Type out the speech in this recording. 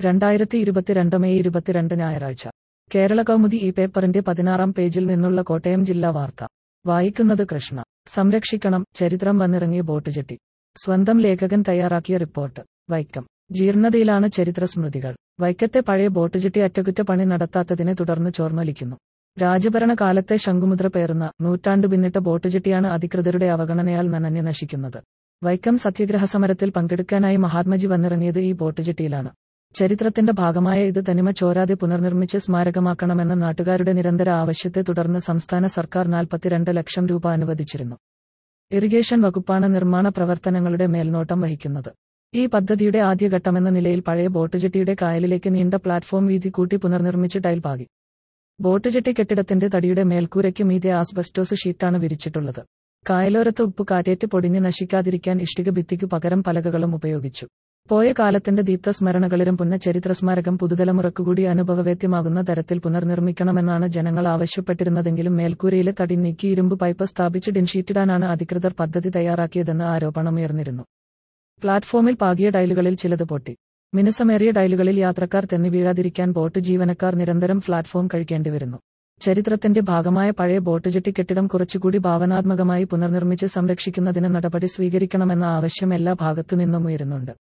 രണ്ടായിരത്തി ഇരുപത്തിരണ്ട് മെയ് ഇരുപത്തിരണ്ട് ഞായറാഴ്ച കേരള കൗമുദി ഈ പേപ്പറിന്റെ പതിനാറാം പേജിൽ നിന്നുള്ള കോട്ടയം ജില്ലാ വാർത്ത വായിക്കുന്നത് കൃഷ്ണ സംരക്ഷിക്കണം ചരിത്രം വന്നിറങ്ങിയ ബോട്ട് ജെട്ടി സ്വന്തം ലേഖകൻ തയ്യാറാക്കിയ റിപ്പോർട്ട് വൈക്കം ജീർണതയിലാണ് ചരിത്ര സ്മൃതികൾ വൈക്കത്തെ പഴയ ബോട്ട് ജെട്ടി അറ്റകുറ്റപ്പണി നടത്താത്തതിനെ തുടർന്ന് ചോർന്നൊലിക്കുന്നു രാജഭരണ കാലത്തെ ശംഖുമുദ്ര പേറുന്ന നൂറ്റാണ്ടു പിന്നിട്ട ബോട്ട് ജെട്ടിയാണ് അധികൃതരുടെ അവഗണനയാൽ നനഞ്ഞു നശിക്കുന്നത് വൈക്കം സത്യഗ്രഹ സമരത്തിൽ പങ്കെടുക്കാനായി മഹാത്മജി വന്നിറങ്ങിയത് ഈ ബോട്ട് ജെട്ടിയിലാണ് ചരിത്രത്തിന്റെ ഭാഗമായ ഇത് തനിമ ചോരാതെ പുനർനിർമ്മിച്ച് സ്മാരകമാക്കണമെന്ന നാട്ടുകാരുടെ നിരന്തര ആവശ്യത്തെ തുടർന്ന് സംസ്ഥാന സർക്കാർ നാൽപ്പത്തിരണ്ട് ലക്ഷം രൂപ അനുവദിച്ചിരുന്നു ഇറിഗേഷൻ വകുപ്പാണ് നിർമ്മാണ പ്രവർത്തനങ്ങളുടെ മേൽനോട്ടം വഹിക്കുന്നത് ഈ പദ്ധതിയുടെ ആദ്യഘട്ടമെന്ന നിലയിൽ പഴയ ബോട്ട് ജെട്ടിയുടെ കായലിലേക്ക് നീണ്ട പ്ലാറ്റ്ഫോം വീതി കൂട്ടി പുനർനിർമ്മിച്ച് ടൈൽ പാകി ബോട്ട് ജെട്ടി കെട്ടിടത്തിന്റെ തടിയുടെ മേൽക്കൂരയ്ക്ക് മീതെ ആസ്ബസ്റ്റോസ് ഷീറ്റാണ് വിരിച്ചിട്ടുള്ളത് കായലോരത്ത് ഉപ്പ് കാറ്റേറ്റ് പൊടിഞ്ഞ് നശിക്കാതിരിക്കാൻ ഇഷ്ടിക ഭിത്തിക്കു പകരം പലകകളും ഉപയോഗിച്ചു പോയ കാലത്തിന്റെ ദീപ്ത സ്മരണകളിലും പുന്ന ചരിത്ര സ്മാരകം പുതുതലമുറക്കുകൂടി അനുഭവവേദ്യമാകുന്ന തരത്തിൽ പുനർനിർമ്മിക്കണമെന്നാണ് ജനങ്ങൾ ആവശ്യപ്പെട്ടിരുന്നതെങ്കിലും മേൽക്കൂരയിലെ തടി നീക്കി ഇരുമ്പ് പൈപ്പ് സ്ഥാപിച്ച് ഡിൻഷീറ്റിടാനാണ് അധികൃതർ പദ്ധതി തയ്യാറാക്കിയതെന്ന് ആരോപണമുയർന്നിരുന്നു പ്ലാറ്റ്ഫോമിൽ പാകിയ ടൈലുകളിൽ ചിലത് പൊട്ടി മിനുസമേറിയ ടൈലുകളിൽ യാത്രക്കാർ തെന്നി വീഴാതിരിക്കാൻ ബോട്ട് ജീവനക്കാർ നിരന്തരം പ്ലാറ്റ്ഫോം കഴിക്കേണ്ടി വരുന്നു ചരിത്രത്തിന്റെ ഭാഗമായ പഴയ ബോട്ട് ജെട്ടി കെട്ടിടം കുറച്ചുകൂടി ഭാവനാത്മകമായി പുനർനിർമ്മിച്ച് സംരക്ഷിക്കുന്നതിന് നടപടി സ്വീകരിക്കണമെന്ന ആവശ്യം എല്ലാ ഭാഗത്തുനിന്നും ഉയരുന്നുണ്ട്